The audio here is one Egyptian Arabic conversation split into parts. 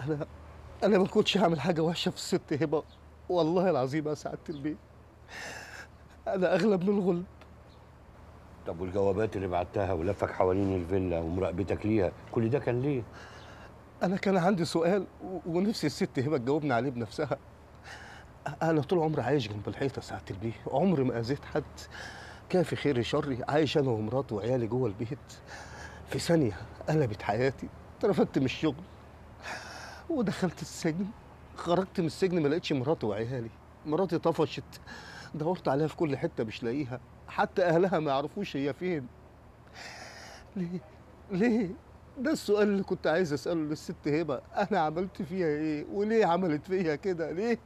انا انا ما كنتش هعمل حاجه وحشه في الست هبه والله العظيم يا سعاده البيت انا اغلب من الغلب طب والجوابات اللي بعتها ولفك حوالين الفيلا ومراقبتك ليها كل ده كان ليه؟ انا كان عندي سؤال و- ونفسي الست هبه تجاوبني عليه بنفسها انا طول عمري عايش جنب الحيطه ساعه البيه عمري ما اذيت حد كافي خيري شري عايش انا ومراتي وعيالي جوه البيت في ثانيه قلبت حياتي اترفدت من الشغل ودخلت السجن خرجت من السجن ما لقيتش مراتي وعيالي مراتي طفشت دورت عليها في كل حته مش لاقيها حتى اهلها ما يعرفوش هي فين ليه ليه ده السؤال اللي كنت عايز اساله للست هبه انا عملت فيها ايه وليه عملت فيا كده ليه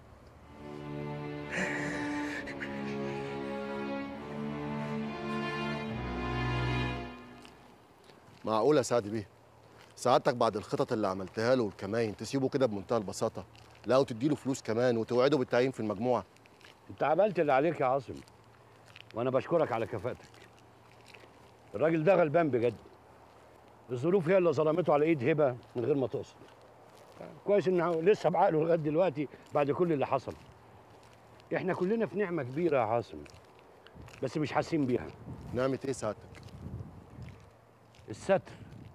معقولة يا سعد بيه سعادتك بعد الخطط اللي عملتها له والكماين تسيبه كده بمنتهى البساطة لا وتديله فلوس كمان وتوعده بالتعيين في المجموعة انت عملت اللي عليك يا عاصم وانا بشكرك على كفاءتك الراجل ده غلبان بجد الظروف هي اللي ظلمته على ايد هبه من غير ما تقصد كويس انه لسه بعقله لغايه دلوقتي بعد كل اللي حصل احنا كلنا في نعمه كبيره يا عاصم بس مش حاسين بيها نعمة ايه سعادتك الستر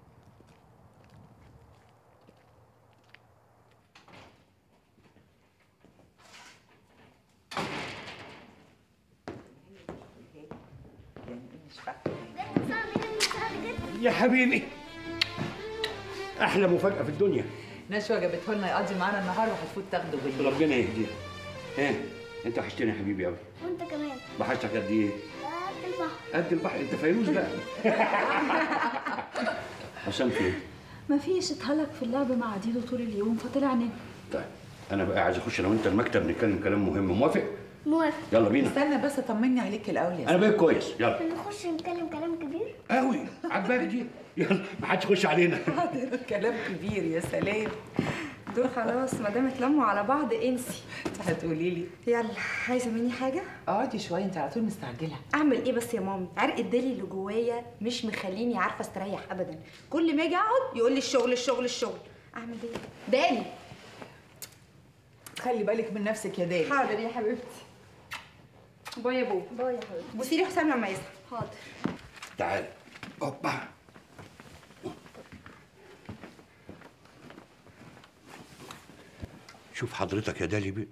يا حبيبي احلى مفاجاه في الدنيا نشوى جابته لنا يقضي معانا النهار وهتفوت تاخده بالليل ربنا يهديك ها انت وحشتني يا حبيبي قوي وانت كمان وحشتك قد ايه قد البحر قد البحر انت فيروز بقى حسام فين مفيش اتهلك في اللعب مع عديده طول اليوم فطلع نام طيب انا بقى عايز اخش انا وانت المكتب نتكلم كلام مهم موافق موافق يلا بينا استنى بس طمني عليك الاول يا انا بقيت كويس يلا نخش نتكلم كلام كبير قوي عجباك دي يلا ما حدش يخش علينا حاضر كلام كبير يا سلام دول خلاص ما دام اتلموا على بعض انسي انت هتقولي لي يلا عايزه مني حاجه اقعدي شويه انت على طول مستعجله اعمل ايه بس يا مامي عرق الدلي اللي جوايا مش مخليني عارفه استريح ابدا كل ما اجي اقعد يقول لي الشغل الشغل الشغل اعمل ايه دالي خلي بالك من نفسك يا دالي حاضر يا حبيبتي باي يا بوب باي يا حبيبي بصي لي حسام لما يصحى حاضر تعال اوبا شوف حضرتك يا دالي بيه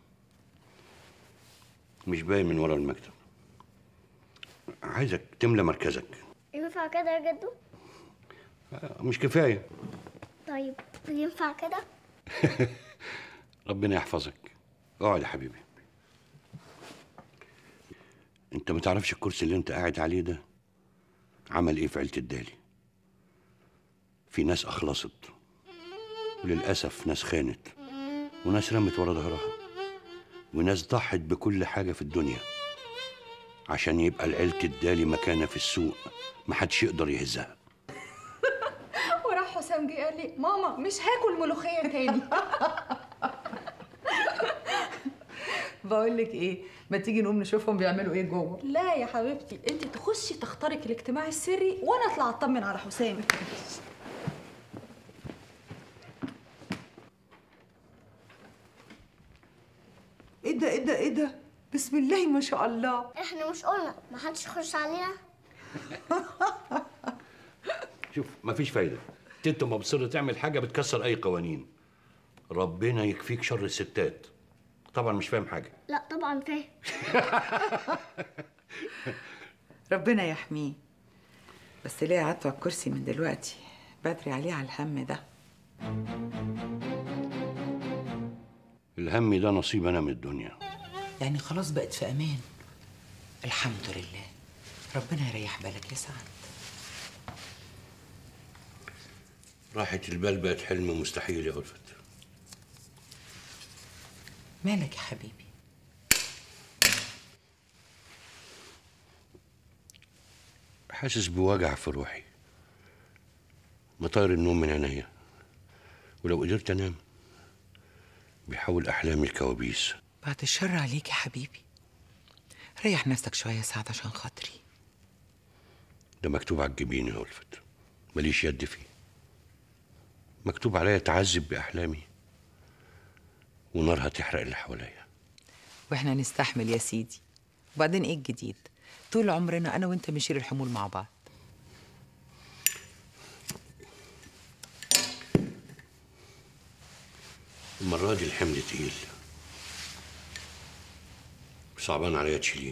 مش باين من ورا المكتب عايزك تملى مركزك ينفع كده يا جدو آه، مش كفايه طيب ينفع كده ربنا يحفظك اقعد يا حبيبي انت ما تعرفش الكرسي اللي انت قاعد عليه ده عمل ايه في عيله الدالي في ناس اخلصت وللاسف ناس خانت وناس رمت ورا ظهرها وناس ضحت بكل حاجه في الدنيا عشان يبقى لعيله الدالي مكانه في السوق محدش يقدر يهزها وراح حسام جه قال لي ماما مش هاكل ملوخيه تاني بقول لك ايه ما تيجي نقوم نشوفهم بيعملوا ايه جوه لا يا حبيبتي انت تخشي تخترق الاجتماع السري وانا اطلع اطمن على حسام ايه ده ايه ده ايه ده بسم الله ما شاء الله احنا مش قلنا ما حدش يخش علينا شوف مفيش فايده انت ما بتصر تعمل حاجه بتكسر اي قوانين ربنا يكفيك شر الستات طبعا مش فاهم حاجه لا طبعا فاهم ربنا يحميه بس ليه قعدت على الكرسي من دلوقتي بدري عليه على الهم ده الهم ده نصيب انا من الدنيا يعني خلاص بقت في امان الحمد لله ربنا يريح بالك يا سعد راحة البال بقت حلم مستحيل يا ألفت مالك يا حبيبي حاسس بوجع في روحي مطاير النوم من عينيا ولو قدرت انام بيحول احلامي الكوابيس بعد الشر عليك يا حبيبي ريح نفسك شويه يا سعد عشان خاطري ده مكتوب على الجبين يا ألفت ماليش يد فيه مكتوب عليا اتعذب باحلامي ونارها تحرق اللي حواليا واحنا نستحمل يا سيدي وبعدين ايه الجديد طول عمرنا انا وانت بنشيل الحمول مع بعض المرة دي الحمل تقيل صعبان عليا تشيليه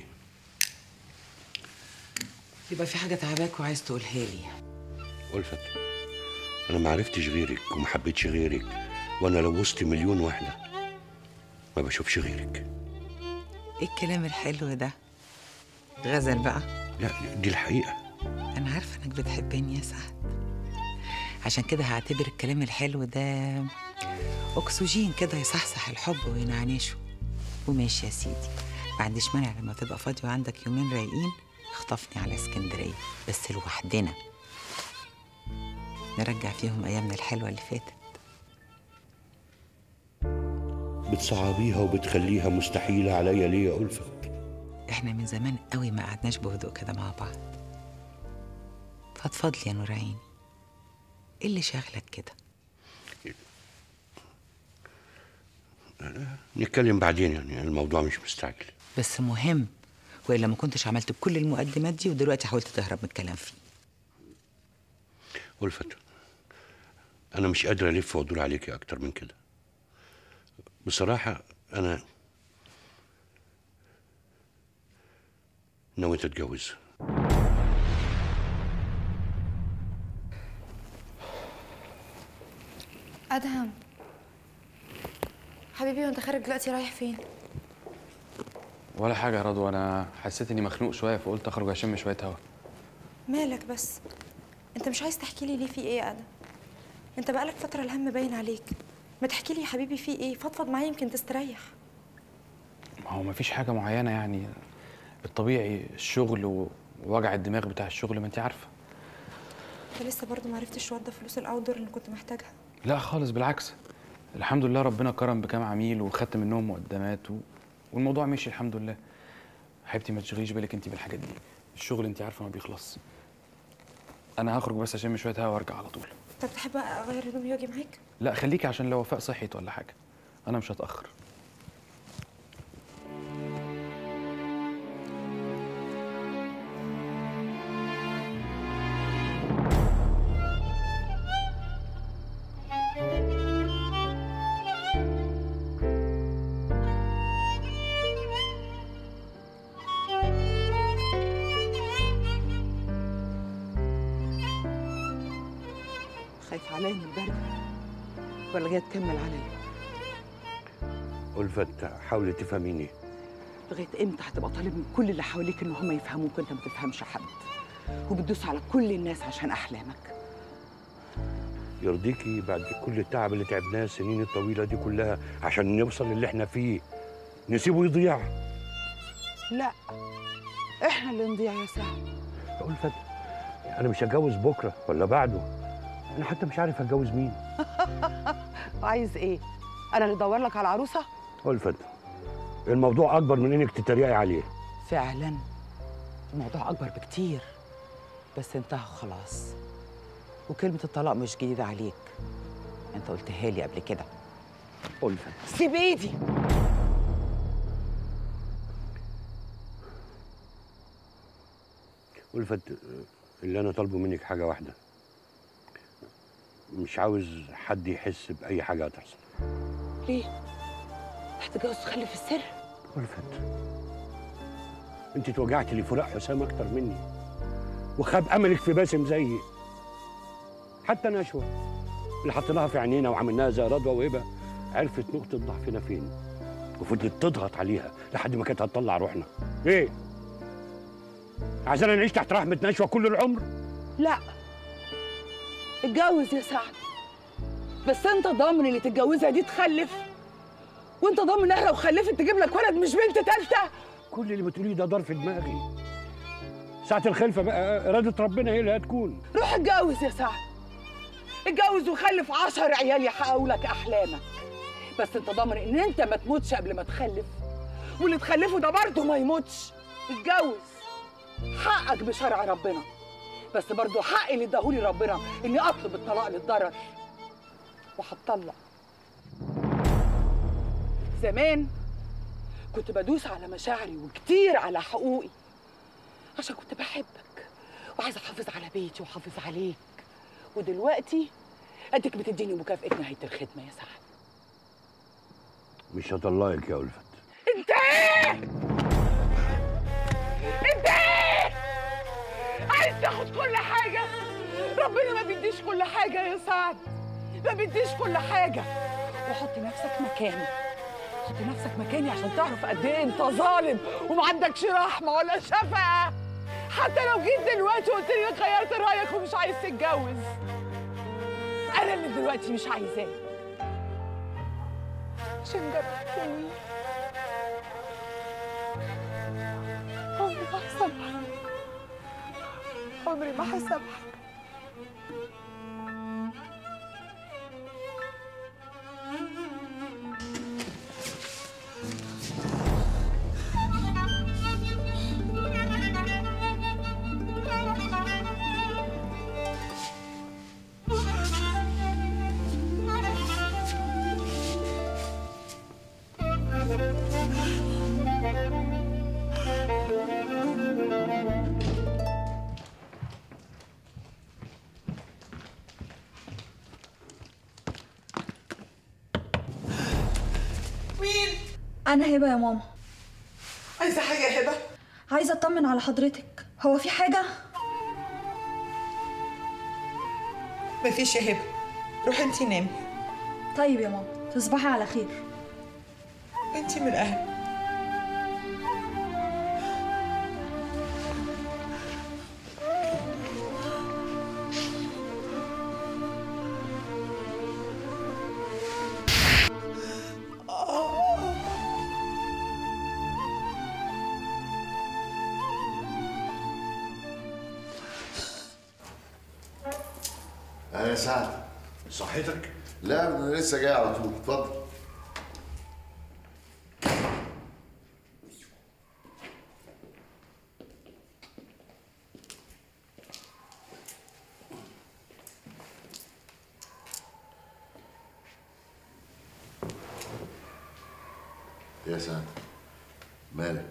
يبقى في حاجه تعباك وعايز تقولها لي ألفت أنا ما عرفتش غيرك وما حبيتش غيرك وأنا لو وسط مليون واحدة ما بشوفش غيرك ايه الكلام الحلو ده غزل بقى لا دي الحقيقة انا عارفه انك بتحبني يا سعد عشان كده هعتبر الكلام الحلو ده اكسجين كده يصحصح الحب وينعنشه وماشي يا سيدي ما عنديش مانع لما تبقى فاضي وعندك يومين رايقين اخطفني على اسكندريه بس لوحدنا نرجع فيهم ايامنا الحلوه اللي فاتت بتصعبيها وبتخليها مستحيلة عليا ليه يا ألفت احنا من زمان قوي ما قعدناش بهدوء كده مع بعض فضفض لي يا نور عيني ايه اللي شاغلك كده نتكلم بعدين يعني الموضوع مش مستعجل بس مهم والا ما كنتش عملت كل المقدمات دي ودلوقتي حاولت تهرب من الكلام فيه ألفت أنا مش قادر ألف وأدور عليكي أكتر من كده بصراحة أنا نويت أتجوز ادهم حبيبي وانت خارج دلوقتي رايح فين ولا حاجة يا رضوى أنا حسيت إني مخنوق شوية فقلت أخرج أشم شوية هوا مالك بس انت مش عايز تحكي لي ليه في ايه يا ادم انت بقالك فتره الهم باين عليك ما تحكي لي يا حبيبي في ايه فضفض معايا يمكن تستريح ما هو مفيش حاجة معينة يعني الطبيعي الشغل و- ووجع الدماغ بتاع الشغل ما أنت عارفة انت لسه برضه ما عرفتش توضى فلوس الاوردر اللي كنت محتاجها لا خالص بالعكس الحمد لله ربنا كرم بكام عميل وخدت منهم مقدمات و... والموضوع مشي الحمد لله حبيبتي ما تشغليش بالك انت بالحاجات دي الشغل انت عارفه ما بيخلص انا هخرج بس اشم شويه هوا وارجع على طول طب تحب اغير هدومي واجي معاك لا خليكي عشان لو وفاء صحيت ولا حاجه انا مش هتاخر خايف عليا من البرد ولا جاي تكمل عليا ألفت حاولي تفهميني لغايه امتى هتبقى طالب من كل اللي حواليك ان هم يفهموك وانت ما تفهمش حد وبتدوس على كل الناس عشان احلامك يرضيكي بعد كل التعب اللي تعبناه السنين الطويلة دي كلها عشان نوصل اللي احنا فيه نسيبه يضيع لا احنا اللي نضيع يا سعد يا ألفت أنا مش هتجوز بكرة ولا بعده أنا حتى مش عارف هتجوز مين عايز ايه انا اللي ادور لك على عروسه ألفت الموضوع أكبر من إنك تتريقي عليه فعلا الموضوع اكبر بكتير بس انتهى خلاص وكلمه الطلاق مش جديده عليك انت قلتها لي قبل كده ألفت سيب ايدي ألفت اللي أنا طالبه منك حاجة واحدة مش عاوز حد يحس بأي حاجة هتحصل ليه هتتجوز تخلي في السر ألفت أنت اتوجعتي لفراق حسام أكتر مني وخاب أملك في باسم زيي حتى نشوة اللي حطيناها في عينينا وعملناها زي رضوى وهبة عرفت نقطة ضعفنا فين وفضلت تضغط عليها لحد ما كانت هتطلع روحنا إيه؟ عايزانا نعيش تحت رحمة نشوة كل العمر؟ لا اتجوز يا سعد بس انت ضامن اللي تتجوزها دي تخلف وانت ضامن انها لو خلفت تجيب لك ولد مش بنت تالته كل اللي بتقوليه ده ضار في دماغي ساعة الخلفة بقى إرادة ربنا هي اللي هتكون روح اتجوز يا سعد اتجوز وخلف عشر عيال يحققوا لك احلامك بس انت ضامن ان انت ما تموتش قبل ما تخلف واللي تخلفه ده برضه ما يموتش اتجوز حقك بشرع ربنا بس برضه حقي اللي اداهولي ربنا اني اطلب الطلاق للضرر وهتطلق زمان كنت بدوس على مشاعري وكتير على حقوقي عشان كنت بحبك وعايزه احافظ على بيتي واحافظ عليك ودلوقتي اديك بتديني مكافاه نهايه الخدمه يا سعد مش هطلقك يا ألفت انت ايه انت ايه عايز تاخد كل حاجه ربنا ما بيديش كل حاجه يا سعد ما بيديش كل حاجه وحط نفسك مكاني حط نفسك مكاني عشان تعرف قد ايه انت ظالم وما عندكش رحمه ولا شفقه حتى لو جيت دلوقتي وقلت لي غيرت رايك ومش عايز تتجوز انا اللي دلوقتي مش عايزاك عشان جرحتني عمري ما هسامحك عمري ما هسامحك مين؟ أنا هبة يا ماما عايزه حاجه يا هبه عايزة أطمن على حضرتك هو في حاجة؟ مفيش يا هبه روحي انت نامي طيب يا ماما تصبحي على خير انت من الاهل انا يا سعد صحتك لا انا لسه جاي على طول اتفضل يا سعد مالك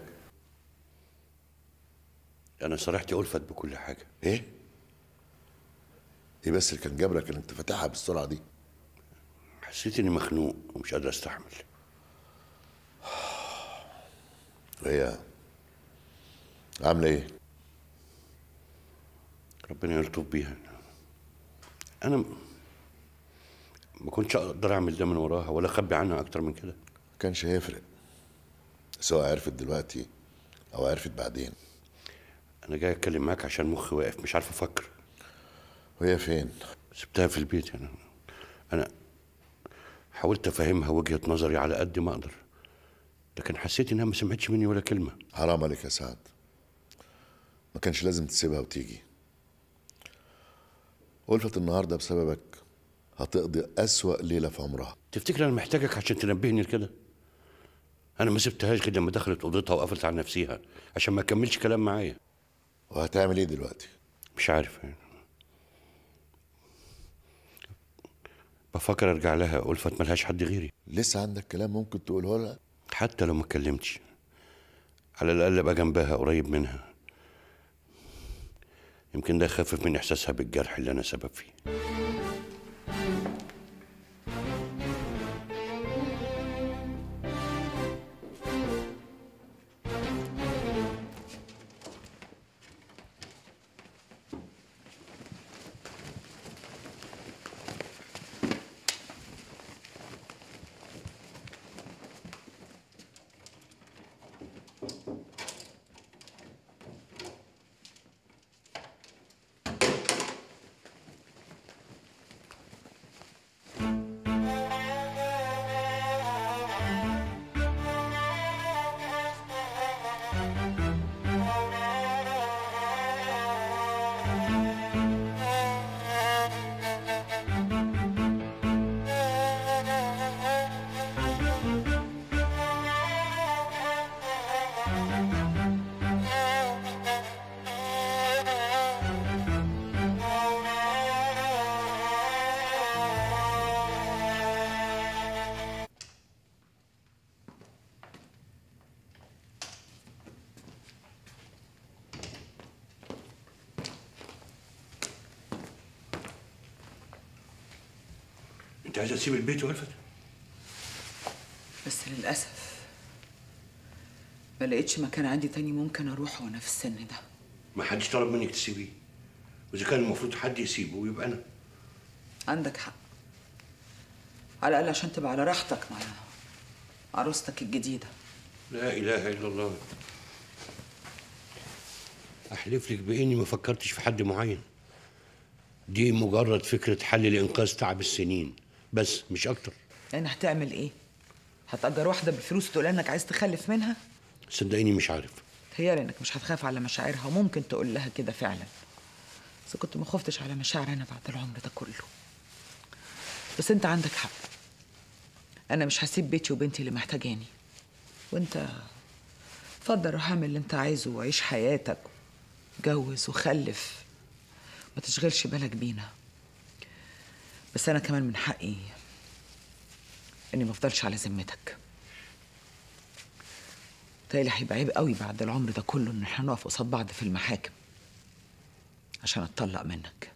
أنا صرحت ألفت بكل حاجة ايه ايه بس اللي كان جبرك انك تفتحها بالسرعه دي حسيت إني مخنوق ومش قادر أستحمل هي عامله ايه ربنا يلطف بيها أنا م- ما كنتش أقدر أعمل ده من وراها ولا أخبي عنها أكتر من كده كانش هيفرق سواء عرفت دلوقتي او عرفت بعدين أنا جاي أتكلم معاك عشان مخي واقف مش عارف أفكر وهي فين سبتها في البيت أنا أنا حاولت أفهمها وجهة نظري على قد ما أقدر لكن حسيت إنها ما سمعتش مني ولا كلمة حرام عليك يا سعد ما كانش لازم تسيبها وتيجي ألفت النهاردة بسببك هتقضي أسوأ ليلة في عمرها تفتكر أنا محتاجك عشان تنبهني لكده أنا ما سبتهاش غير لما دخلت أوضتها وقفلت على نفسيها عشان ما تكملش كلام معايا وهتعمل إيه دلوقتي؟ مش عارف يعني. بفكر ارجع لها ألفت ملهاش حد غيري لسه عندك كلام ممكن تقوله لها حتى لو ما اتكلمتش على الاقل ابقى جنبها قريب منها يمكن ده يخفف من احساسها بالجرح اللي انا سبب فيه انت عايزه تسيب البيت والفت بس للأسف ما لقيتش مكان عندي تاني ممكن أروحه وأنا في السن ده ما حدش طلب منك تسيبيه واذا كان المفروض حد يسيبه يبقى انا عندك حق على الأقل عشان تبقى على راحتك مع عروستك الجديدة لا اله الا الله احلف لك باني ما فكرتش في حد معين دي مجرد فكره حل لانقاذ تعب السنين بس مش اكتر يعني هتعمل إيه؟ هتأجر واحدة بالفلوس تقول إنك عايز تخلف منها؟ صدقيني مش عارف تهيألي إنك مش هتخاف على مشاعرها وممكن تقول لها كده فعلا بس كنت ما خفتش على مشاعر أنا بعد العمر ده كله بس أنت عندك حق أنا مش هسيب بيتي وبنتي اللي محتاجاني وأنت اتفضل روح اعمل اللي أنت عايزه وعيش حياتك اتجوز وخلف ما تشغلش بالك بينا بس أنا كمان من حقي إني ما أفضلش على ذمتك تالي هيبقى عيب قوي بعد العمر ده كله إن احنا نقف قصاد بعض في المحاكم عشان أتطلق منك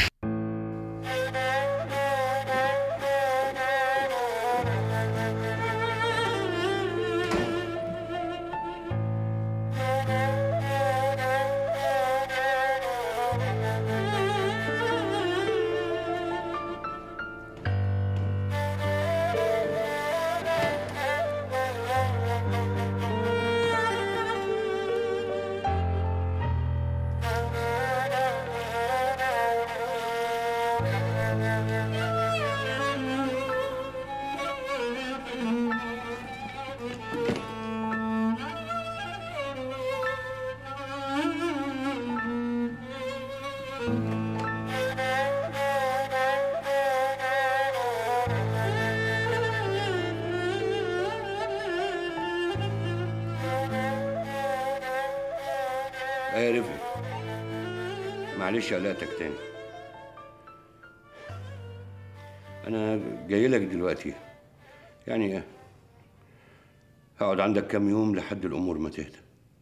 ايه يا رفعت معلش قلقتك تاني انا جاي لك دلوقتي يعني هقعد عندك كام يوم لحد الامور ما تهدى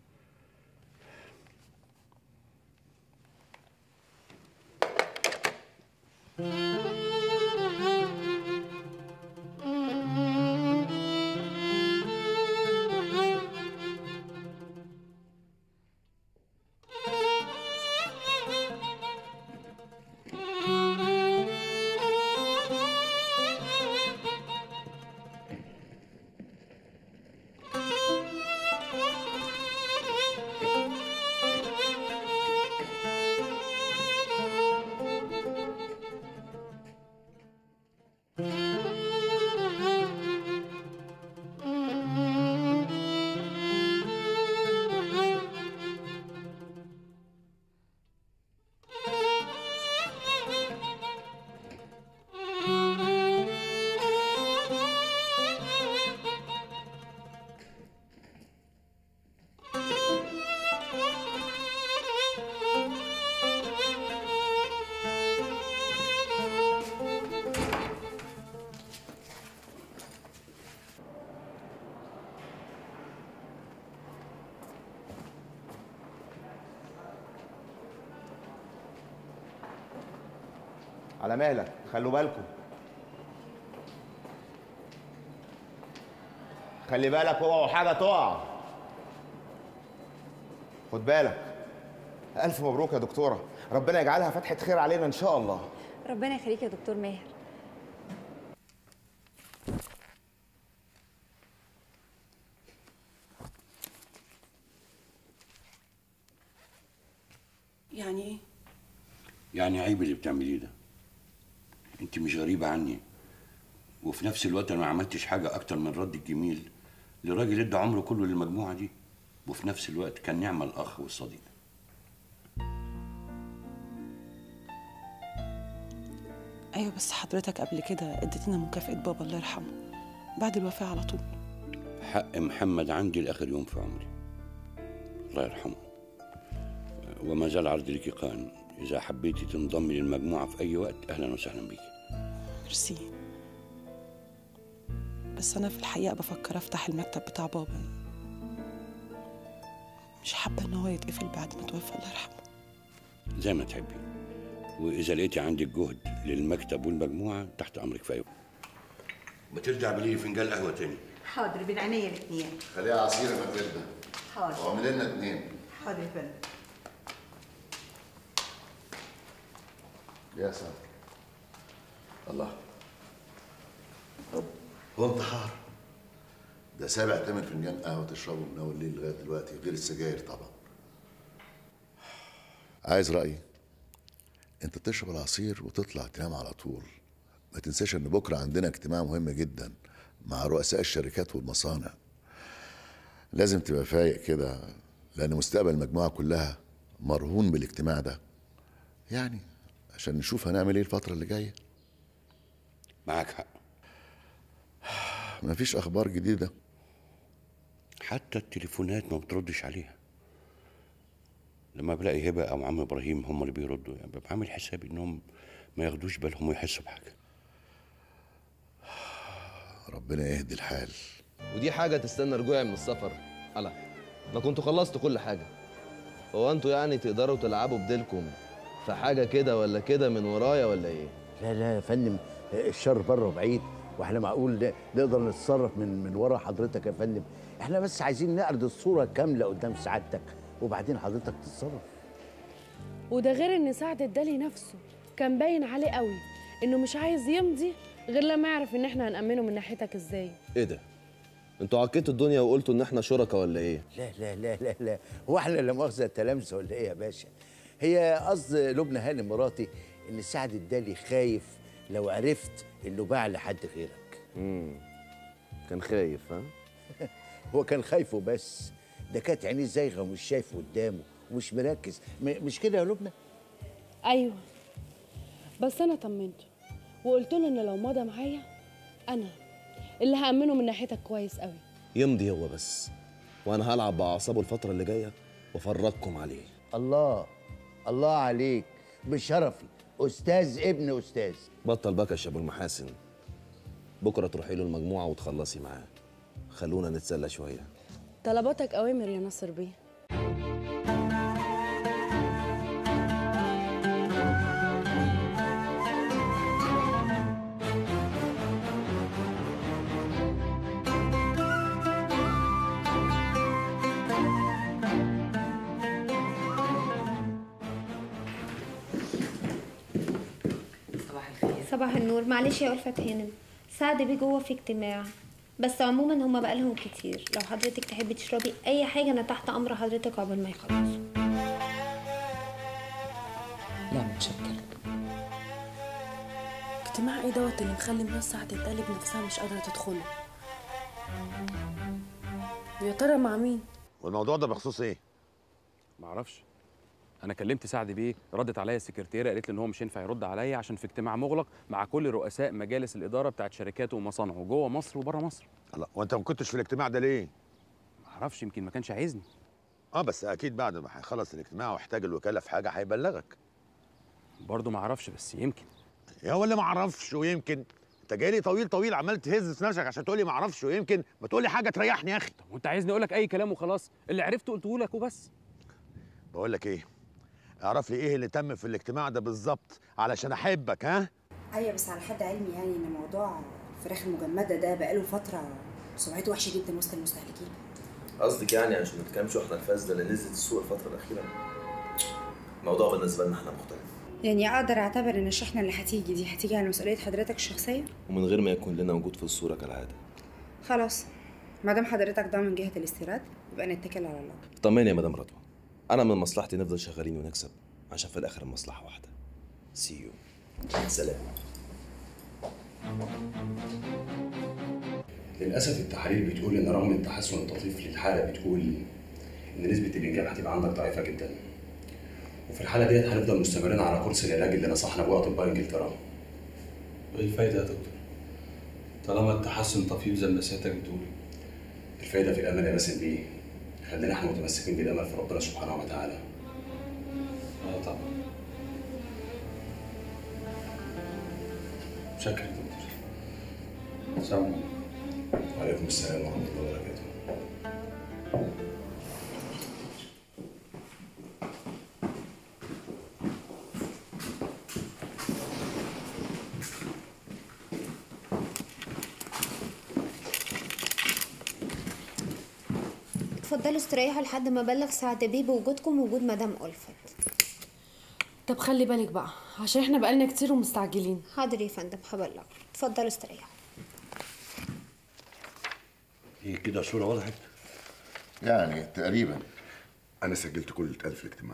على مهلك خلوا بالكم خلي بالك اوعوا حاجه تقع خد بالك الف مبروك يا دكتوره ربنا يجعلها فتحه خير علينا ان شاء الله ربنا يخليك يا دكتور ماهر يعني ايه يعني عيب اللي بتعمليه ده انت مش غريبة عني وفي نفس الوقت انا ما عملتش حاجة اكتر من رد الجميل لراجل ادى عمره كله للمجموعة دي وفي نفس الوقت كان نعمة الاخ والصديق ايوه بس حضرتك قبل كده اديتنا مكافأة بابا الله يرحمه بعد الوفاة على طول حق محمد عندي لاخر يوم في عمري الله يرحمه وما زال عرض لك قائم اذا حبيتي تنضمي للمجموعة في اي وقت اهلا وسهلا بيكي ميرسي بس انا في الحقيقة بفكر افتح المكتب بتاع بابا مش حابة ان هو يتقفل بعد ما توفى الله يرحمه زي ما تحبي واذا لقيتي عندك جهد للمكتب والمجموعة تحت امرك في اي وقت ما ترجع اعملي لي فنجان قهوه تاني حاضر بين عينيا الاثنين خليها عصير يا ماتيلدا حاضر واعمل لنا اتنين حاضر يا فندم يا ساتر الله هو انتحار ده سابع تامن فنجان قهوه تشربه من اول الليل لغايه دلوقتي غير السجاير طبعا عايز رايي انت تشرب العصير وتطلع تنام على طول ما تنساش ان بكره عندنا اجتماع مهم جدا مع رؤساء الشركات والمصانع لازم تبقى فايق كده لان مستقبل المجموعه كلها مرهون بالاجتماع ده يعني عشان نشوف هنعمل ايه الفتره اللي جايه معاك حق مفيش اخبار جديده حتى التليفونات ما بتردش عليها لما بلاقي هبه او عم ابراهيم هم اللي بيردوا يعني ببقى عامل حسابي انهم ما ياخدوش بالهم ويحسوا بحاجه ربنا يهدي الحال ودي حاجة تستنى رجوعي من السفر ألا ما كنتوا خلصتوا كل حاجة هو انتوا يعني تقدروا تلعبوا بديلكم في حاجة كده ولا كده من ورايا ولا ايه؟ لا لا يا فندم الشر بره وبعيد واحنا معقول ن- نقدر نتصرف من من ورا حضرتك يا فندم احنا بس عايزين نعرض الصوره كامله قدام سعادتك وبعدين حضرتك تتصرف وده غير ان سعد الدالي نفسه كان باين عليه قوي انه مش عايز يمضي غير لما يعرف ان احنا هنأمنه من ناحيتك ازاي ايه ده؟ انتوا عكيتوا الدنيا وقلتوا ان احنا شركاء ولا ايه؟ لا لا لا لا لا هو احنا لا مؤاخذه تلامذه ولا ايه يا باشا هي قصد لبنى هانم مراتي ان سعد الدالي خايف لو عرفت انه باع لحد غيرك امم كان خايف ها؟ هو كان خايف وبس ده كانت عينيه زايغه ومش شايف قدامه ومش مركز م- مش كده يا لبنى ايوه بس انا طمنته وقلت له ان لو مضى معايا انا اللي هأمنه من ناحيتك كويس قوي يمضي هو بس وانا هلعب باعصابه الفترة اللي جاية وافرجكم عليه الله الله عليك بشرفي استاذ ابن استاذ بطل بكش يا ابو المحاسن بكرة تروحي له المجموعة وتخلصي معاه خلونا نتسلى شوية طلباتك اوامر يا ناصر بيه صباح الخير صباح النور معلش يا ألفت هانم سعد بيه جوه في اجتماع بس عموما هما بقالهم كتير لو حضرتك تحبي تشربي اي حاجه انا تحت امر حضرتك قبل ما يخلصوا لا متشكر اجتماع ايه دوت اللي مخلي الناس سعد الدالي بنفسها مش قادره تدخله يا ترى مع مين والموضوع ده بخصوص ايه؟ معرفش انا كلمت سعد بيه ردت عليا السكرتيره قالت لي ان هو مش هينفع يرد عليا عشان في اجتماع مغلق مع كل رؤساء مجالس الاداره بتاعت شركاته ومصانعه جوه مصر وبره مصر لا وانت ما كنتش في الاجتماع ده ليه؟ معرفش يمكن ما كانش عايزني اه بس اكيد بعد ما هيخلص الاجتماع واحتاج الوكاله في حاجه هيبلغك برضه ما اعرفش بس يمكن يا ولا ما اعرفش ويمكن انت جاي لي طويل طويل عمال تهز في نفسك عشان تقول لي ما اعرفش ويمكن ما تقول لي حاجه تريحني يا اخي طب وانت عايزني اقول لك اي كلام وخلاص اللي عرفته قلته لك وبس بقول لك ايه اعرف لي ايه اللي تم في الاجتماع ده بالظبط علشان احبك ها ايوه بس على حد علمي يعني ان موضوع الفراخ المجمده ده بقاله فتره سمعته وحشه جدا وسط المستهلكين قصدك يعني عشان ما تكلمش واحنا الفاسده اللي نزلت السوق الفتره الاخيره الموضوع بالنسبه لنا احنا مختلف يعني اقدر اعتبر ان الشحنه اللي هتيجي دي هتيجي على مسؤوليه حضرتك الشخصيه ومن غير ما يكون لنا وجود في الصوره كالعاده خلاص ما دام حضرتك ضامن جهه الاستيراد يبقى نتكل على الله طمني يا مدام رضوى انا من مصلحتي نفضل شغالين ونكسب عشان في الاخر المصلحه واحده سي يو سلام للأسف التحاليل بتقول إن رغم التحسن الطفيف للحالة بتقول إن نسبة الإنجاب هتبقى عندك ضعيفة جدا. وفي الحالة ديت هنفضل مستمرين على كورس العلاج اللي نصحنا بيه أطباء إنجلترا. ايه الفايدة يا دكتور؟ طالما التحسن طفيف زي ما سيادتك بتقول الفايدة في الأمل يا باسم بيه. خلينا احنا متمسكين بالأمل في ربنا سبحانه وتعالى. اه طبعا شكرا يا دكتور السلام عليكم وعليكم السلام ورحمة الله وبركاته. اتفضلوا استريحوا لحد ما ابلغ سعد بيه بوجودكم ووجود مدام ألفت طب خلي بالك بقى عشان احنا بقالنا كتير ومستعجلين حاضر يا فندم هبلغ اتفضلوا استريحوا هي كده الصورة وضحت يعني تقريبا انا سجلت كل اللي اتقال في الاجتماع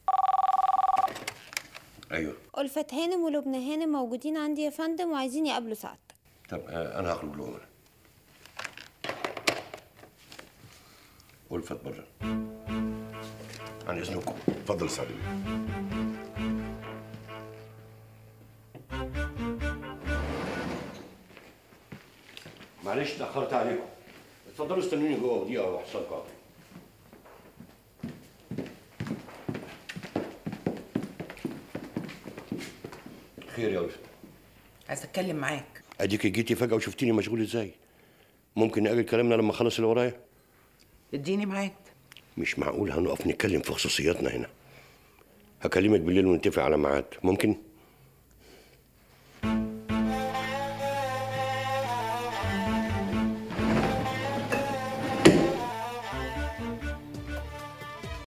ايوه ألفت هانم ولبنى هانم موجودين عندي يا فندم وعايزين يقابلوا سعادتك طب آه، انا هخرج لهم انا ألفت بره عن اذنكم اتفضل سعد معلش اتاخرت عليكم اتفضلوا استنوني جوه دقيقه واحصل قهوه خير يا ألفت عايز اتكلم معاك اديك جيتي فجاه وشفتيني مشغول ازاي ممكن نأجل كلامنا لما اخلص اللي ورايا اديني معاك مش معقول هنقف نتكلم في خصوصياتنا هنا هكلمك بالليل ونتفق على ميعاد ممكن